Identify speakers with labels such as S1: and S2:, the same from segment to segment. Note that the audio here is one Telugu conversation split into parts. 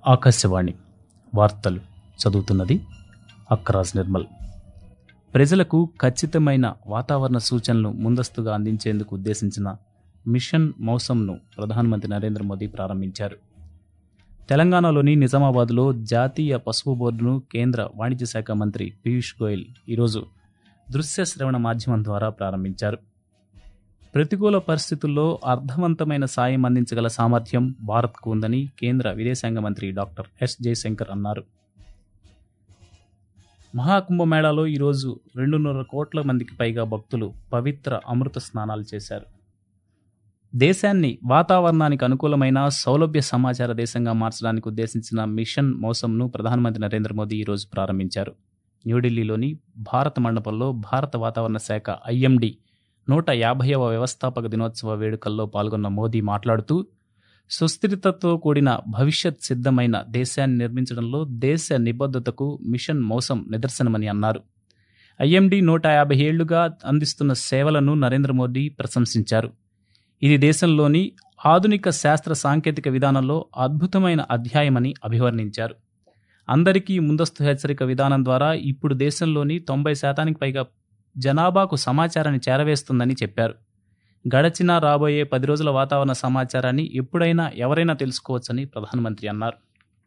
S1: ఆకాశవాణి వార్తలు చదువుతున్నది అక్రాజ్ నిర్మల్ ప్రజలకు ఖచ్చితమైన వాతావరణ సూచనలు ముందస్తుగా అందించేందుకు ఉద్దేశించిన మిషన్ మౌసంను ప్రధానమంత్రి నరేంద్ర మోదీ ప్రారంభించారు తెలంగాణలోని నిజామాబాద్లో జాతీయ పసుపు బోర్డును కేంద్ర వాణిజ్య శాఖ మంత్రి పీయూష్ గోయల్ ఈరోజు దృశ్య శ్రవణ మాధ్యమం ద్వారా ప్రారంభించారు ప్రతికూల పరిస్థితుల్లో అర్థవంతమైన సాయం అందించగల సామర్థ్యం భారత్కు ఉందని కేంద్ర విదేశాంగ మంత్రి డాక్టర్ ఎస్ జయశంకర్ అన్నారు మహాకుంభమేళాలో ఈరోజు రెండున్నర కోట్ల మందికి పైగా భక్తులు పవిత్ర అమృత స్నానాలు చేశారు దేశాన్ని వాతావరణానికి అనుకూలమైన సౌలభ్య సమాచార దేశంగా మార్చడానికి ఉద్దేశించిన మిషన్ మోసంను ప్రధానమంత్రి నరేంద్ర మోదీ ఈరోజు ప్రారంభించారు న్యూఢిల్లీలోని భారత మండపంలో భారత వాతావరణ శాఖ ఐఎండి నూట యాభైవ వ్యవస్థాపక దినోత్సవ వేడుకల్లో పాల్గొన్న మోదీ మాట్లాడుతూ సుస్థిరతతో కూడిన భవిష్యత్ సిద్ధమైన దేశాన్ని నిర్మించడంలో దేశ నిబద్ధతకు మిషన్ మోసం నిదర్శనమని అన్నారు ఐఎండి నూట యాభై ఏళ్లుగా అందిస్తున్న సేవలను నరేంద్ర మోదీ ప్రశంసించారు ఇది దేశంలోని ఆధునిక శాస్త్ర సాంకేతిక విధానంలో అద్భుతమైన అధ్యాయమని అభివర్ణించారు అందరికీ ముందస్తు హెచ్చరిక విధానం ద్వారా ఇప్పుడు దేశంలోని తొంభై శాతానికి పైగా జనాభాకు సమాచారాన్ని చేరవేస్తుందని చెప్పారు గడచిన రాబోయే పది రోజుల వాతావరణ సమాచారాన్ని ఎప్పుడైనా ఎవరైనా తెలుసుకోవచ్చని ప్రధానమంత్రి అన్నారు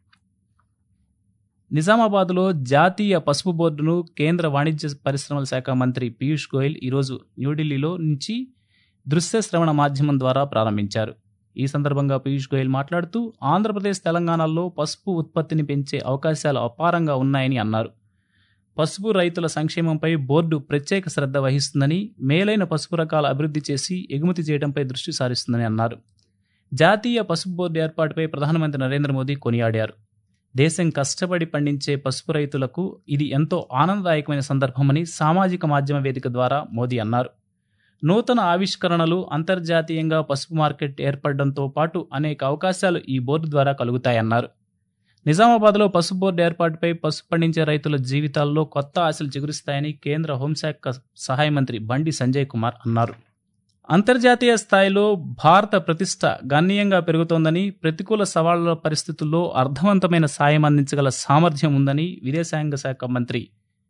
S1: నిజామాబాద్లో జాతీయ పసుపు బోర్డును కేంద్ర వాణిజ్య పరిశ్రమల శాఖ మంత్రి పీయూష్ గోయల్ ఈరోజు న్యూఢిల్లీలో నుంచి దృశ్య శ్రవణ మాధ్యమం ద్వారా ప్రారంభించారు ఈ సందర్భంగా పీయూష్ గోయల్ మాట్లాడుతూ ఆంధ్రప్రదేశ్ తెలంగాణలో పసుపు ఉత్పత్తిని పెంచే అవకాశాలు అపారంగా ఉన్నాయని అన్నారు పసుపు రైతుల సంక్షేమంపై బోర్డు ప్రత్యేక శ్రద్ధ వహిస్తుందని మేలైన పసుపు రకాల అభివృద్ధి చేసి ఎగుమతి చేయడంపై దృష్టి సారిస్తుందని అన్నారు జాతీయ పసుపు బోర్డు ఏర్పాటుపై ప్రధానమంత్రి నరేంద్ర మోదీ కొనియాడారు దేశం కష్టపడి పండించే పసుపు రైతులకు ఇది ఎంతో ఆనందదాయకమైన సందర్భమని సామాజిక మాధ్యమ వేదిక ద్వారా మోదీ అన్నారు నూతన ఆవిష్కరణలు అంతర్జాతీయంగా పసుపు మార్కెట్ ఏర్పడడంతో పాటు అనేక అవకాశాలు ఈ బోర్డు ద్వారా కలుగుతాయన్నారు నిజామాబాద్లో పసుపు బోర్డు ఏర్పాటుపై పసుపు పండించే రైతుల జీవితాల్లో కొత్త ఆశలు చిగురిస్తాయని కేంద్ర హోంశాఖ సహాయ మంత్రి బండి సంజయ్ కుమార్ అన్నారు అంతర్జాతీయ స్థాయిలో భారత ప్రతిష్ట గణనీయంగా పెరుగుతోందని ప్రతికూల సవాళ్ల పరిస్థితుల్లో అర్థవంతమైన సాయం అందించగల సామర్థ్యం ఉందని విదేశాంగ శాఖ మంత్రి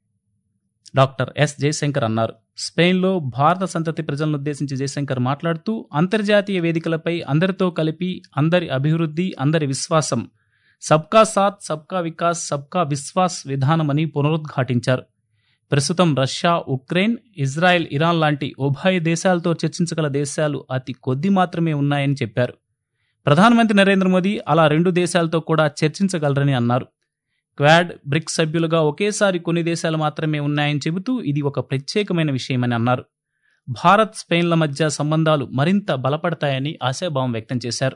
S1: డాక్టర్ ఎస్ జయశంకర్ అన్నారు స్పెయిన్లో భారత సంతతి ప్రజలను ఉద్దేశించి జయశంకర్ మాట్లాడుతూ అంతర్జాతీయ వేదికలపై అందరితో కలిపి అందరి అభివృద్ధి అందరి విశ్వాసం సబ్కా సాత్ సబ్కా వికాస్ సబ్కా విశ్వాస్ విధానమని పునరుద్ఘాటించారు ప్రస్తుతం రష్యా ఉక్రెయిన్ ఇజ్రాయెల్ ఇరాన్ లాంటి ఉభయ దేశాలతో చర్చించగల దేశాలు అతి కొద్ది మాత్రమే ఉన్నాయని చెప్పారు ప్రధానమంత్రి నరేంద్ర మోదీ అలా రెండు దేశాలతో కూడా చర్చించగలరని అన్నారు క్వాడ్ బ్రిక్స్ సభ్యులుగా ఒకేసారి కొన్ని దేశాలు మాత్రమే ఉన్నాయని చెబుతూ ఇది ఒక ప్రత్యేకమైన విషయమని అన్నారు భారత్ స్పెయిన్ల మధ్య సంబంధాలు మరింత బలపడతాయని ఆశాభావం వ్యక్తం చేశారు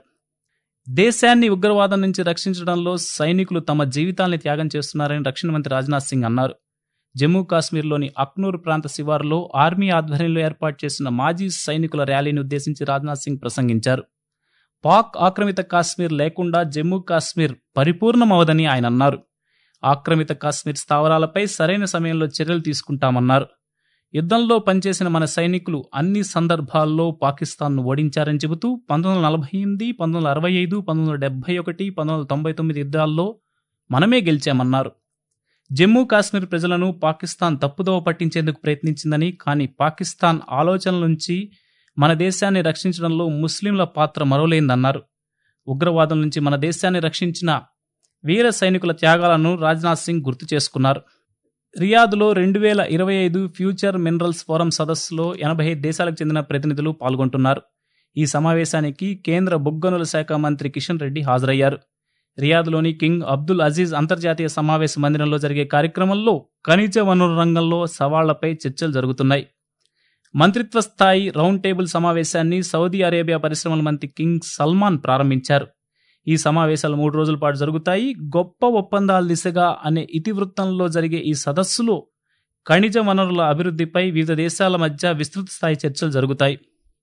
S1: దేశాన్ని ఉగ్రవాదం నుంచి రక్షించడంలో సైనికులు తమ జీవితాల్ని త్యాగం చేస్తున్నారని రక్షణ మంత్రి రాజ్నాథ్ సింగ్ అన్నారు జమ్మూ కాశ్మీర్లోని అక్నూర్ ప్రాంత శివారులో ఆర్మీ ఆధ్వర్యంలో ఏర్పాటు చేసిన మాజీ సైనికుల ర్యాలీని ఉద్దేశించి రాజ్నాథ్ సింగ్ ప్రసంగించారు పాక్ ఆక్రమిత కాశ్మీర్ లేకుండా జమ్మూ కాశ్మీర్ పరిపూర్ణమవదని ఆయన అన్నారు ఆక్రమిత కాశ్మీర్ స్థావరాలపై సరైన సమయంలో చర్యలు తీసుకుంటామన్నారు యుద్ధంలో పనిచేసిన మన సైనికులు అన్ని సందర్భాల్లో పాకిస్తాన్ను ఓడించారని చెబుతూ పంతొమ్మిది వందల నలభై ఎనిమిది పంతొమ్మిది వందల అరవై ఐదు పంతొమ్మిది వందల డెబ్బై ఒకటి పంతొమ్మిది వందల తొంభై తొమ్మిది యుద్ధాల్లో మనమే గెలిచామన్నారు జమ్మూ కాశ్మీర్ ప్రజలను పాకిస్తాన్ తప్పుదోవ పట్టించేందుకు ప్రయత్నించిందని కానీ పాకిస్తాన్ ఆలోచనల నుంచి మన దేశాన్ని రక్షించడంలో ముస్లింల పాత్ర మరోలేందన్నారు ఉగ్రవాదం నుంచి మన దేశాన్ని రక్షించిన వీర సైనికుల త్యాగాలను రాజ్నాథ్ సింగ్ గుర్తు చేసుకున్నారు రియాద్లో రెండు వేల ఇరవై ఐదు ఫ్యూచర్ మినరల్స్ ఫోరం సదస్సులో ఎనభై ఐదు దేశాలకు చెందిన ప్రతినిధులు పాల్గొంటున్నారు ఈ సమావేశానికి కేంద్ర బొగ్గనుల శాఖ మంత్రి కిషన్ రెడ్డి హాజరయ్యారు రియాద్లోని కింగ్ అబ్దుల్ అజీజ్ అంతర్జాతీయ సమావేశ మందిరంలో జరిగే కార్యక్రమంలో ఖనిజ వనరుల రంగంలో సవాళ్లపై చర్చలు జరుగుతున్నాయి మంత్రిత్వ స్థాయి రౌండ్ టేబుల్ సమావేశాన్ని సౌదీ అరేబియా పరిశ్రమల మంత్రి కింగ్ సల్మాన్ ప్రారంభించారు ఈ సమావేశాలు మూడు రోజుల పాటు జరుగుతాయి గొప్ప ఒప్పందాల దిశగా అనే ఇతివృత్తంలో జరిగే ఈ సదస్సులో ఖనిజ వనరుల అభివృద్ధిపై వివిధ దేశాల మధ్య విస్తృత స్థాయి చర్చలు జరుగుతాయి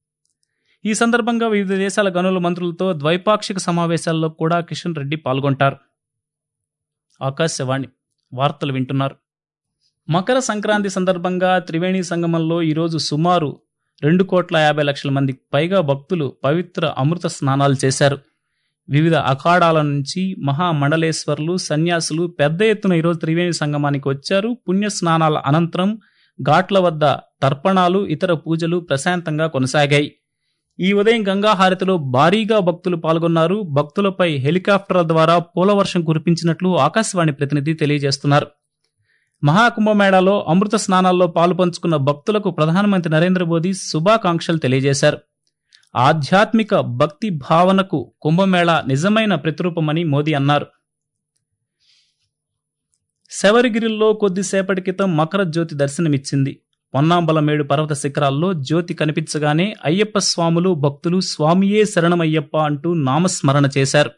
S1: ఈ సందర్భంగా వివిధ దేశాల గనుల మంత్రులతో ద్వైపాక్షిక సమావేశాల్లో కూడా కిషన్ రెడ్డి పాల్గొంటారు ఆకాశవాణి వార్తలు వింటున్నారు మకర సంక్రాంతి సందర్భంగా త్రివేణి సంగమంలో ఈరోజు సుమారు రెండు కోట్ల యాభై లక్షల మందికి పైగా భక్తులు పవిత్ర అమృత స్నానాలు చేశారు వివిధ అఖాడాల నుంచి మహామండలేశ్వర్లు సన్యాసులు పెద్ద ఎత్తున ఈరోజు త్రివేణి సంగమానికి వచ్చారు పుణ్య స్నానాల అనంతరం ఘాట్ల వద్ద తర్పణాలు ఇతర పూజలు ప్రశాంతంగా కొనసాగాయి ఈ ఉదయం గంగా హారతిలో భారీగా భక్తులు పాల్గొన్నారు భక్తులపై హెలికాప్టర్ల ద్వారా పూలవర్షం కురిపించినట్లు ఆకాశవాణి ప్రతినిధి తెలియజేస్తున్నారు మహాకుంభమేళాలో అమృత స్నానాల్లో పాలు పంచుకున్న భక్తులకు ప్రధానమంత్రి నరేంద్ర మోదీ శుభాకాంక్షలు తెలియజేశారు ఆధ్యాత్మిక భక్తి భావనకు కుంభమేళా నిజమైన ప్రతిరూపమని మోదీ అన్నారు శబరిగిరిలో కొద్దిసేపటి క్రితం మకర జ్యోతి దర్శనమిచ్చింది పొన్నాంబలమేడు పర్వత శిఖరాల్లో జ్యోతి కనిపించగానే అయ్యప్ప స్వాములు భక్తులు స్వామియే శరణమయ్యప్ప అంటూ నామస్మరణ చేశారు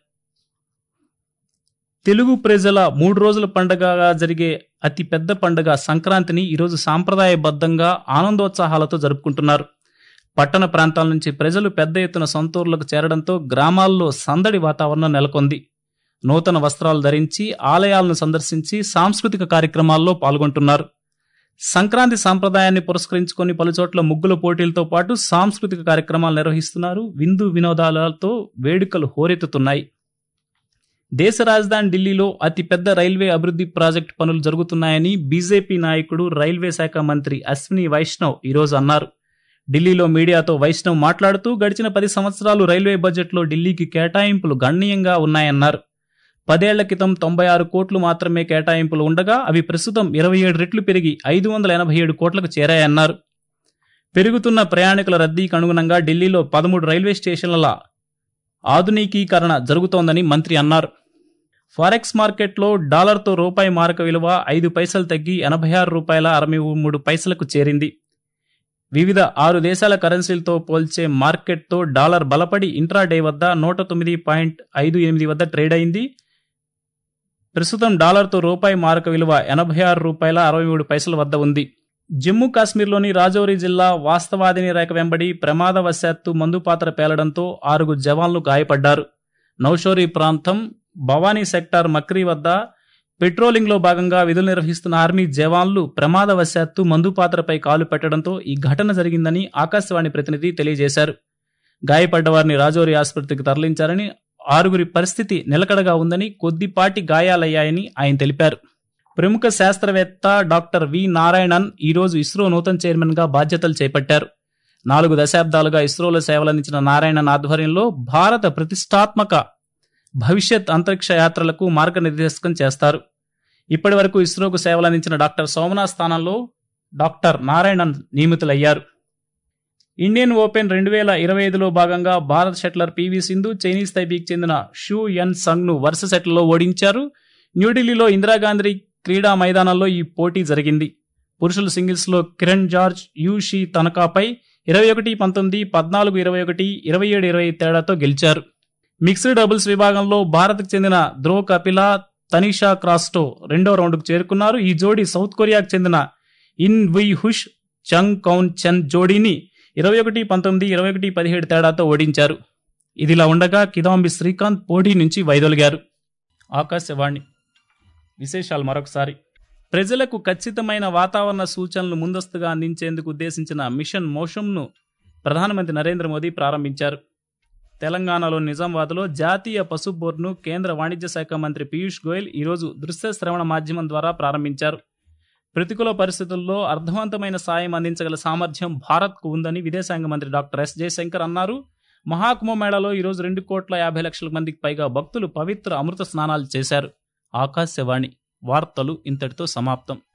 S1: తెలుగు ప్రజల మూడు రోజుల పండగగా జరిగే అతి పెద్ద పండుగ సంక్రాంతిని ఈరోజు సాంప్రదాయబద్ధంగా ఆనందోత్సాహాలతో జరుపుకుంటున్నారు పట్టణ ప్రాంతాల నుంచి ప్రజలు పెద్ద ఎత్తున సొంతూర్లకు చేరడంతో గ్రామాల్లో సందడి వాతావరణం నెలకొంది నూతన వస్త్రాలు ధరించి ఆలయాలను సందర్శించి సాంస్కృతిక కార్యక్రమాల్లో పాల్గొంటున్నారు సంక్రాంతి సాంప్రదాయాన్ని పురస్కరించుకొని పలుచోట్ల ముగ్గుల పోటీలతో పాటు సాంస్కృతిక కార్యక్రమాలు నిర్వహిస్తున్నారు విందు వినోదాలతో వేడుకలు హోరెత్తుతున్నాయి దేశ రాజధాని ఢిల్లీలో అతిపెద్ద రైల్వే అభివృద్ధి ప్రాజెక్టు పనులు జరుగుతున్నాయని బీజేపీ నాయకుడు రైల్వే శాఖ మంత్రి అశ్విని వైష్ణవ్ ఈరోజు అన్నారు ఢిల్లీలో మీడియాతో వైష్ణవ్ మాట్లాడుతూ గడిచిన పది సంవత్సరాలు రైల్వే బడ్జెట్లో ఢిల్లీకి కేటాయింపులు గణనీయంగా ఉన్నాయన్నారు పదేళ్ల క్రితం తొంభై ఆరు కోట్లు మాత్రమే కేటాయింపులు ఉండగా అవి ప్రస్తుతం ఇరవై ఏడు రెట్లు పెరిగి ఐదు వందల ఎనభై ఏడు కోట్లకు చేరాయన్నారు పెరుగుతున్న ప్రయాణికుల రద్దీకి అనుగుణంగా ఢిల్లీలో పదమూడు రైల్వే స్టేషన్ల ఆధునికీకరణ జరుగుతోందని మంత్రి అన్నారు ఫారెక్స్ మార్కెట్లో డాలర్తో రూపాయి మారక విలువ ఐదు పైసలు తగ్గి ఎనభై ఆరు రూపాయల అరవై మూడు పైసలకు చేరింది వివిధ ఆరు దేశాల కరెన్సీలతో పోల్చే మార్కెట్తో డాలర్ బలపడి ఇంట్రాడే వద్ద నూట తొమ్మిది పాయింట్ ఐదు ఎనిమిది వద్ద ట్రేడ్ అయింది ప్రస్తుతం డాలర్తో రూపాయి మారక విలువ ఎనభై ఆరు రూపాయల అరవై మూడు పైసల వద్ద ఉంది జమ్మూ కాశ్మీర్లోని రాజౌరి జిల్లా వాస్తవాదిని రేఖ వెంబడి ప్రమాదవశాత్తు మందుపాత్ర పేలడంతో ఆరుగురు జవాన్లు గాయపడ్డారు నౌషోరీ ప్రాంతం భవానీ సెక్టార్ మక్రీ వద్ద పెట్రోలింగ్లో భాగంగా విధులు నిర్వహిస్తున్న ఆర్మీ జవాన్లు ప్రమాదవశాత్తు మందుపాత్రపై కాలు పెట్టడంతో ఈ ఘటన జరిగిందని ఆకాశవాణి ప్రతినిధి తెలియజేశారు గాయపడ్డ వారిని రాజౌరి ఆసుపత్రికి తరలించారని ఆరుగురి పరిస్థితి నిలకడగా ఉందని కొద్దిపాటి గాయాలయ్యాయని ఆయన తెలిపారు ప్రముఖ శాస్త్రవేత్త డాక్టర్ వి నారాయణన్ ఈరోజు ఇస్రో నూతన చైర్మన్గా బాధ్యతలు చేపట్టారు నాలుగు దశాబ్దాలుగా ఇస్రోలో సేవలందించిన నారాయణన్ ఆధ్వర్యంలో భారత ప్రతిష్టాత్మక భవిష్యత్ అంతరిక్ష యాత్రలకు మార్గనిర్దేశకం చేస్తారు ఇప్పటి వరకు ఇస్రోకు సేవలందించిన డాక్టర్ సోమనాథ్ స్థానంలో డాక్టర్ నారాయణన్ నియమితులయ్యారు ఇండియన్ ఓపెన్ రెండు వేల ఇరవై ఐదులో భాగంగా Bharat shuttler P V Sindhu Chinese తైపీకి చెందిన షూ ఎన్ సంగ్ ను వరుస సెట్లలో ఓడించారు న్యూఢిల్లీలో ఇందిరాగాంధీ క్రీడా మైదానంలో ఈ పోటీ జరిగింది పురుషుల సింగిల్స్లో కిరణ్ జార్జ్ యూషి తనకాపై ఇరవై ఒకటి పంతొమ్మిది పద్నాలుగు ఇరవై ఒకటి ఇరవై ఏడు ఇరవై తేడాతో గెలిచారు మిక్స్డ్ డబుల్స్ విభాగంలో భారత్కు చెందిన ధ్రువ్ కపిల తనిషా క్రాస్టో రెండో రౌండ్కు చేరుకున్నారు ఈ జోడీ సౌత్ కొరియాకు చెందిన ఇన్ వి హుష్ చంగ్ కౌన్ చెన్ జోడీని ఇరవై ఒకటి పంతొమ్మిది ఇరవై ఒకటి పదిహేడు తేడాతో ఓడించారు ఇదిలా ఉండగా కిదాంబి శ్రీకాంత్ పోటీ నుంచి వైదొలిగారు ఆకాశవాణి విశేషాలు మరొకసారి ప్రజలకు ఖచ్చితమైన వాతావరణ సూచనలు ముందస్తుగా అందించేందుకు ఉద్దేశించిన మిషన్ మోషంను ప్రధానమంత్రి నరేంద్ర మోదీ ప్రారంభించారు తెలంగాణలోని నిజామాబాద్లో జాతీయ పశు బోర్డును కేంద్ర వాణిజ్య శాఖ మంత్రి పీయూష్ గోయల్ ఈరోజు దృశ్య శ్రవణ మాధ్యమం ద్వారా ప్రారంభించారు ప్రతికూల పరిస్థితుల్లో అర్థవంతమైన సాయం అందించగల సామర్థ్యం భారత్కు ఉందని విదేశాంగ మంత్రి డాక్టర్ ఎస్ జయశంకర్ అన్నారు మహాకుంభమేళాలో ఈరోజు రెండు కోట్ల యాభై లక్షల మందికి పైగా భక్తులు పవిత్ర అమృత స్నానాలు చేశారు ఆకాశవాణి వార్తలు ఇంతటితో సమాప్తం